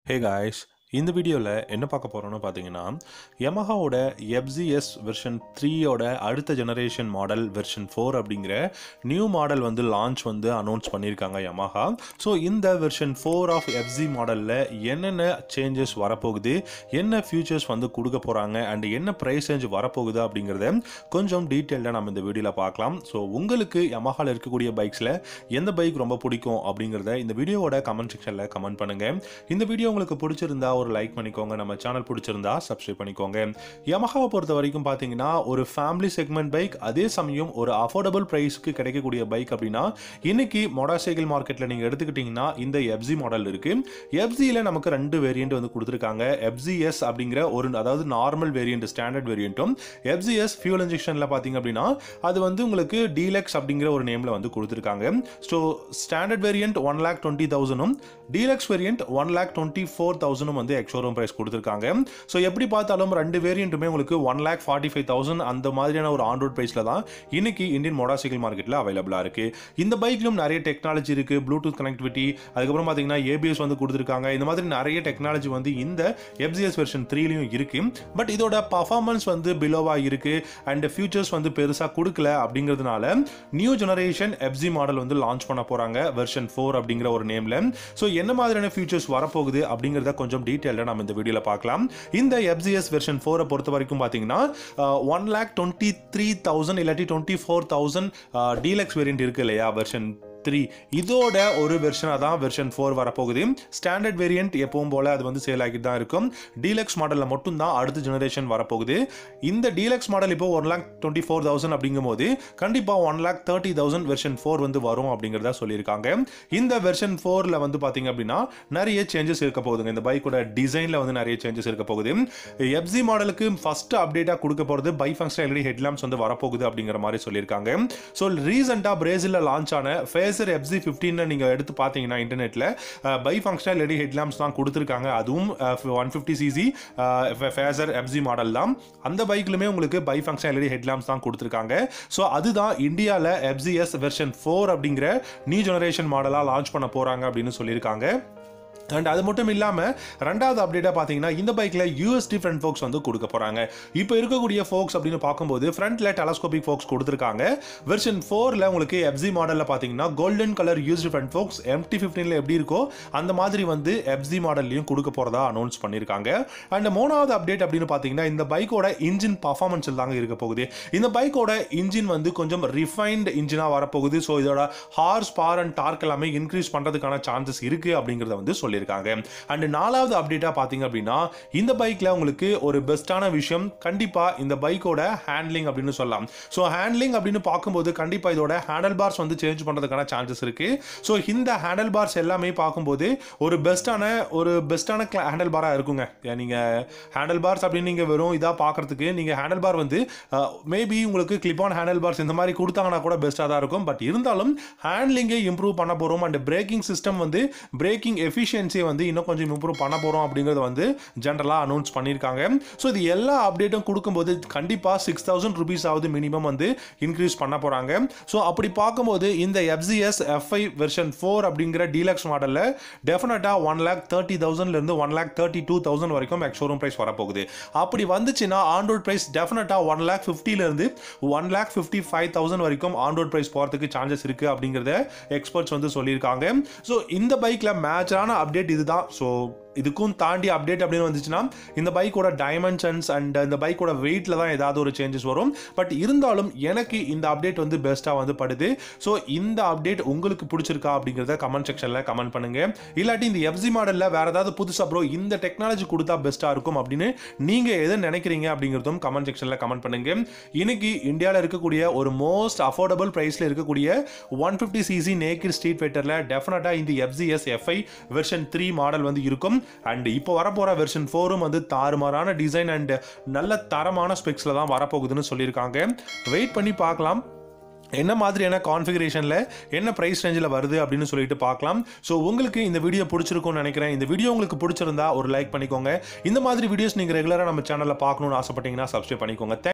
hey guys இந்த வீடியோவில் என்ன பார்க்க போகிறோம்னு பார்த்தீங்கன்னா Yamahaவோட எஃப்சிஎஸ் வெர்ஷன் த்ரீயோட அடுத்த ஜெனரேஷன் மாடல் வெர்ஷன் ஃபோர் அப்படிங்கிற நியூ மாடல் வந்து லான்ச் வந்து அனௌன்ஸ் பண்ணியிருக்காங்க Yamaha ஸோ இந்த வெர்ஷன் ஃபோர் ஆஃப் எஃப்சி மாடலில் என்னென்ன சேஞ்சஸ் வரப்போகுது என்ன ஃபியூச்சர்ஸ் வந்து கொடுக்க போகிறாங்க அண்ட் என்ன ப்ரைஸ் ரேஞ்ச் வரப்போகுது அப்படிங்கிறத கொஞ்சம் டீட்டெயில்டாக நம்ம இந்த வீடியோவில் பார்க்கலாம் ஸோ உங்களுக்கு Yamahaவில் இருக்கக்கூடிய பைக்ஸில் எந்த பைக் ரொம்ப பிடிக்கும் அப்படிங்கிறத இந்த வீடியோவோட கமெண்ட் செக்ஷனில் கமெண்ட் பண்ணுங்கள் இந்த வீடியோ உங்களுக்கு பிடிச்சிருந்தா ஒரு லைக் பண்ணிக்கோங்க நம்ம சேனல் பிடிச்சிருந்தா சப்ஸ்கிரைப் பண்ணிக்கோங்க Yamahaவை பொறுத்த வரைக்கும் பார்த்தீங்கன்னா ஒரு ஃபேமிலி செக்மெண்ட் பைக் அதே சமயம் ஒரு அஃபோர்டபுள் ப்ரைஸ்க்கு கிடைக்கக்கூடிய பைக் அப்படின்னா இன்னைக்கு மோட்டார் சைக்கிள் மார்க்கெட்டில் நீங்கள் எடுத்துக்கிட்டிங்கன்னா இந்த எஃப்சி மாடல் இருக்கு எஃப்சியில் நமக்கு ரெண்டு வேரியண்ட் வந்து கொடுத்துருக்காங்க எஃப்சிஎஸ் அப்படிங்கிற ஒரு அதாவது நார்மல் வேரியண்ட் ஸ்டாண்டர்ட் வேரியண்ட்டும் எஃப்சிஎஸ் ஃபியூல் இன்ஜெக்ஷனில் பார்த்தீங்க அப்படின்னா அது வந்து உங்களுக்கு டீலக்ஸ் அப்படிங்கிற ஒரு நேமில் வந்து கொடுத்துருக்காங்க so standard variant one lakh twenty தௌசண்டும் deluxe variant one lakh twenty four தௌசண்டும் வந்து எக்ஸோரூம் ப்ரைஸ் கொடுத்துருக்காங்க ஸோ எப்படி பார்த்தாலும் ரெண்டு வேரியண்ட்டுமே உங்களுக்கு one lakh forty five thousand அந்த மாதிரியான ஒரு ஆன் ரோட் ப்ரைஸில் தான் இன்னைக்கு இந்தியன் மோட்டார் சைக்கிள் மார்க்கெட்டில் அவைலபிளாக இருக்கு இந்த பைக்லும் நிறைய டெக்னாலஜி இருக்கு ப்ளூடூத் கனெக்டிவிட்டி அதுக்கப்புறம் பார்த்தீங்கன்னா ஏபிஎஸ் வந்து கொடுத்துருக்காங்க இந்த மாதிரி நிறைய டெக்னாலஜி வந்து இந்த எஃப்சிஎஸ் வெர்ஷன் த்ரீலையும் இருக்கு பட் இதோட பர்ஃபார்மன்ஸ் வந்து பிலோவா இருக்கு அண்ட் ஃபியூச்சர்ஸ் வந்து பெருசாக கொடுக்கல அப்படிங்கிறதுனால நியூ ஜெனரேஷன் எஃப்சி மாடல் வந்து லான்ச் பண்ண போறாங்க வெர்ஷன் ஃபோர் அப்படிங்கிற ஒரு நேம்ல ஸோ என்ன மாதிரியான ஃபியூச்சர்ஸ் வரப்போகுது அப்படிங்கிறத கொஞ்சம் டீட்டெயிலாக நம்ம இந்த வீடியோவில் பார்க்கலாம் இந்த எஃப்சிஎஸ் வெர்ஷன் ஃபோரை பொறுத்த வரைக்கும் பார்த்தீங்கன்னா one lakh twenty three thousand இல்லாட்டி twenty four thousand deluxe variant இருக்கு இல்லையா வெர்ஷன் த்ரீ இதோட ஒரு வெர்ஷனாக தான் வெர்ஷன் ஃபோர் வரப்போகுது ஸ்டாண்டர்ட் வேரியன்ட் எப்பவும் போல அது வந்து சேல் ஆகிட்டு தான் இருக்கும் டீலக்ஸ் மாடலில் மட்டும்தான் அடுத்த ஜெனரேஷன் வரப்போகுது இந்த டீலக்ஸ் மாடல் இப்போ one lakh twenty four thousand அப்படிங்கும்போது கண்டிப்பாக one lakh thirty thousand version four வந்து வரும் அப்படிங்கிறதா சொல்லியிருக்காங்க இந்த வெர்ஷன் ஃபோரில் வந்து பார்த்தீங்க அப்படின்னா நிறைய சேஞ்சஸ் இருக்க போகுதுங்க இந்த பைக்கோட டிசைனில் வந்து நிறைய சேஞ்சஸ் இருக்க போகுது எஃப்சி மாடலுக்கு ஃபர்ஸ்ட் அப்டேட்டாக கொடுக்க போகிறது பை ஃபங்க்ஷன் எல்இடி ஹெட்லாம்ஸ் வந்து வரப்போகுது அப்படிங்கிற மாதிரி சொல்லியிருக்காங்க ஸோ ரீசெண்டாக பிரேசிலில் லான்ச் ஆன ஃபேசர் எஃப்சி ஃபிஃப்டீன் நீங்கள் எடுத்து பார்த்தீங்கன்னா இன்டர்நெட்டில் பை ஃபங்க்ஷனல் எல்இடி ஹெட்லாம்ஸ் தான் கொடுத்துருக்காங்க அதுவும் one fifty CC Fazer FZ model தான் அந்த பைக்லுமே உங்களுக்கு பை ஃபங்க்ஷன் எல்இடி ஹெட்லாம்ஸ் தான் கொடுத்துருக்காங்க ஸோ அதுதான் இந்தியாவில் எஃப்சிஎஸ் வெர்ஷன் ஃபோர் அப்படிங்கிற நியூ ஜெனரேஷன் மாடலாக லான்ச் பண்ண போகிறாங்க அப்படின்னு சொல்லியிருக்காங்க அண்ட் அது மட்டும் இல்லாமல் ரெண்டாவது அப்டேட்டாக பார்த்தீங்கன்னா இந்த பைக்கில் யூஎஸ்டி ஃப்ரண்ட் ஃபோக்ஸ் வந்து கொடுக்க போகிறாங்க இப்போ இருக்கக்கூடிய ஃபோக்ஸ் அப்படின்னு பார்க்கும்போது ஃப்ரண்ட்டில் டெலஸ்கோபிக் ஃபோக்ஸ் கொடுத்துருக்காங்க வெர்ஷன் ஃபோரில் உங்களுக்கு எஃப்சி மாடலில் பார்த்தீங்கன்னா golden colour USD front forks MT ஃபிஃப்டீனில் எப்படி இருக்கோ அந்த மாதிரி வந்து எஃப்சி மாடல்லையும் கொடுக்க போகிறதா அனௌன்ஸ் பண்ணியிருக்காங்க அண்ட் மூணாவது அப்டேட் அப்படின்னு பார்த்தீங்கன்னா இந்த பைக்கோட இன்ஜின் பர்ஃபார்மன்ஸில் தாங்க இருக்க போகுது இந்த பைக்கோட இன்ஜின் வந்து கொஞ்சம் ரிஃபைன்டு இன்ஜினாக வரப்போகுது ஸோ இதோட ஹார்ஸ் பார் அண்ட் டார்க் எல்லாமே இன்க்ரீஸ் பண்ணுறதுக்கான சான்சஸ் இருக்குது அப்படிங்கிறத வந்து சொல்லியிருக்காங்க அண்ட் நாலாவது அப்டேட்டாக பார்த்தீங்க அப்படின்னா இந்த பைக்கில் உங்களுக்கு ஒரு பெஸ்ட்டான விஷயம் கண்டிப்பாக இந்த பைக்கோட ஹேண்ட்லிங் அப்படின்னு சொல்லலாம் ஸோ ஹேண்ட்லிங் அப்படின்னு பார்க்கும்போது கண்டிப்பாக இதோட ஹேண்டல் பார்ஸ் வந்து சேஞ்ச் பண்ணுறதுக்கான சான்சஸ் இருக்குது ஸோ இந்த ஹேண்டல் பார்ஸ் எல்லாமே பார்க்கும்போது ஒரு பெஸ்ட்டான ஒரு பெஸ்ட்டான ஹேண்டல் பாராக இருக்குங்க நீங்கள் ஹேண்டல் பார்ஸ் அப்படின்னு நீங்கள் வெறும் இதாக பார்க்குறதுக்கு நீங்கள் ஹேண்டல் பார் வந்து மேபி உங்களுக்கு கிளிப் ஆன் ஹேண்டல் பார்ஸ் இந்த மாதிரி கொடுத்தாங்கன்னா கூட பெஸ்ட்டாக தான் இருக்கும் பட் இருந்தாலும் ஹேண்ட்லிங்கை இம்ப்ரூவ் பண்ண போகிறோம் அண்ட் பிரேக்கிங் சிஸ்டம் வந்து பிரேக்கிங் எஃபிஷியன்சியை வந்து இன்னும் கொஞ்சம் இம்ப்ரூவ் பண்ண போகிறோம் அப்படிங்கிறத வந்து ஜென்ரலாக அனௌன்ஸ் பண்ணியிருக்காங்க ஸோ இது எல்லா அப்டேட்டும் கொடுக்கும்போது கண்டிப்பாக சிக்ஸ் தௌசண்ட் ருபீஸ் ஆகுது மினிமம் வந்து இன்க்ரீஸ் பண்ண போகிறாங்க ஸோ அப்படி பார்க்கும்போது இந்த எஃப்சிஎஸ் எஃப்ஐ வெர்ஷன் ஃபோர் அப்படிங்கிற டீலக்ஸ் மாடலில் டெஃபினட்டாக ஒன் லேக் தேர்ட்டி தௌசண்ட்லேருந்து one lakh thirty two thousand வரைக்கும் எக்ஸோரூம் ப்ரைஸ் வரப்போகுது அப்படி வந்துச்சுன்னா ஆன் ரோட் ப்ரைஸ் டெஃபினட்டாக ஒன் லேக் ஃபிஃப்டிலேருந்து one lakh fifty five thousand வரைக்கும் ஆன் ரோட் ப்ரைஸ் போகிறதுக்கு சான்சஸ் இருக்குது அப்படிங்கிறத எக்ஸ்பர்ட்ஸ் வந்து சொல்லியிருக்காங்க ஸோ இந்த பைக்கில் மேட்சான அப்டேட் இதுதான் ஸோ இதுக்கும் தாண்டி அப்டேட் அப்படின்னு வந்துச்சுன்னா இந்த பைக்கோட டைமென்ஷன்ஸ் அண்ட் இந்த பைக்கோட வெயிட்டில் தான் ஏதாவது ஒரு சேஞ்சஸ் வரும் பட் இருந்தாலும் எனக்கு இந்த அப்டேட் வந்து பெஸ்ட்டாக வந்து படுது ஸோ இந்த அப்டேட் உங்களுக்கு பிடிச்சிருக்கா அப்படிங்கிறத கமெண்ட் செக்ஷனில் கமெண்ட் பண்ணுங்க இல்லாட்டி இந்த எஃப்சி மாடலில் வேற ஏதாவது புதுசாக ப்ரோ இந்த டெக்னாலஜி கொடுத்தா பெஸ்ட்டாக இருக்கும் அப்படின்னு நீங்கள் எதை நினைக்கிறீங்க அப்படிங்கிறதும் கமெண்ட் செக்ஷனில் கமெண்ட் பண்ணுங்க இன்னைக்கு இந்தியாவில் இருக்கக்கூடிய ஒரு மோஸ்ட் அஃபோர்டபுள் ப்ரைஸில் இருக்கக்கூடிய one fifty CC naked street ஃபைட்டரில் டெஃபினட்டாக இந்த FZS FI version three model வந்து இருக்கும் அண்ட் இப்போ வரப்போகிற வெர்ஷன் ஃபோரும் வந்து தாறுமாறான டிசைன் அண்ட் நல்ல தரமான ஸ்பெக்ஸில் தான் வரப்போகுதுன்னு சொல்லியிருக்காங்க வெயிட் பண்ணி பார்க்கலாம் என்ன மாதிரியான கான்ஃபிகரேஷனில் என்ன ப்ரைஸ் ரேஞ்சில் வருது அப்படின்னு சொல்லிட்டு பார்க்கலாம் ஸோ உங்களுக்கு இந்த வீடியோ பிடிச்சிருக்கும்னு நினைக்கிறேன் இந்த வீடியோ உங்களுக்கு பிடிச்சிருந்தா ஒரு லைக் பண்ணிக்கோங்க இந்த மாதிரி வீடியோஸ் நீங்கள் ரெகுலராக நம்ம சேனலில் பார்க்கணும்னு ஆசைப்பட்டீங்கன்னா சப்ஸ்கிரைப் பண்ணிக்கோங்க